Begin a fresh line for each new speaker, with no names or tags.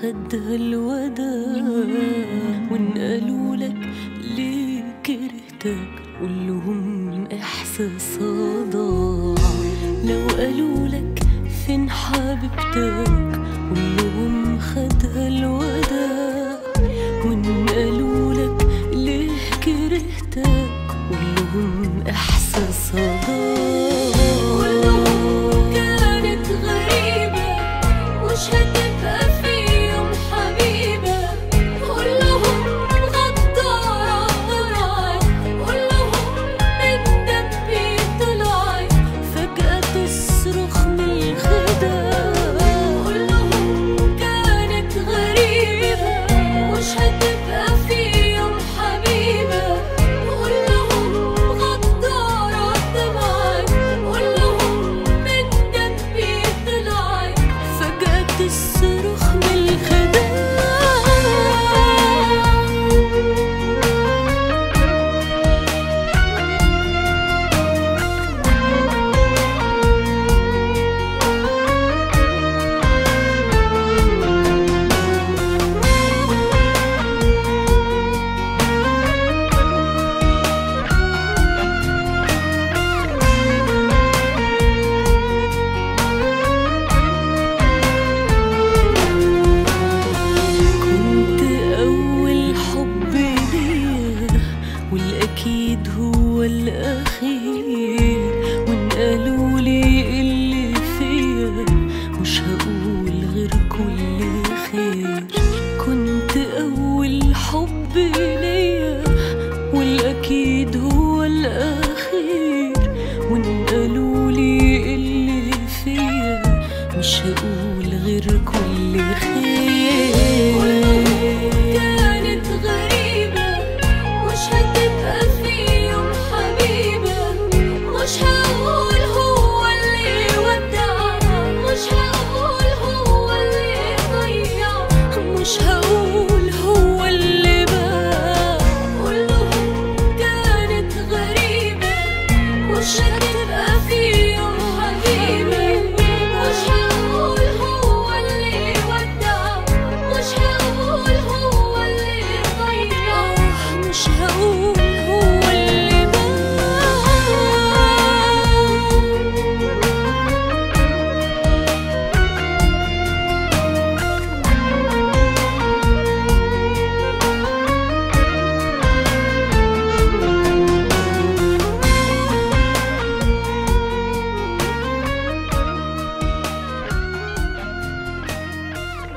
خدها الوداع وان قالوا لك ليه كرهتك قول لهم احساس ضاع لو قالوا لك فين حبيبتك قول لهم خدها الوداع وان قالوا لك ليه كرهتك قول لهم احساس ضاع
كلهم كانت غريبة مش هتبقى في يوم حبيبة كلهم غدارة طلعت كلهم من دمي طلعت
فجأة تصرخ من الخداع
كلهم كانت غريبة مش هتبقى في يوم حبيبة كلهم غدارة طلعت كلهم من دمي طلعت
فجأة تصرخ من الخداع كنت أول حب ليا والأكيد هو الأخير وإن قالوا لي اللي فيا مش هقول غير كل خير كنت أول حب ليا والأكيد هو الأخير وإن قالوا لي اللي فيا مش هقول غير كل خير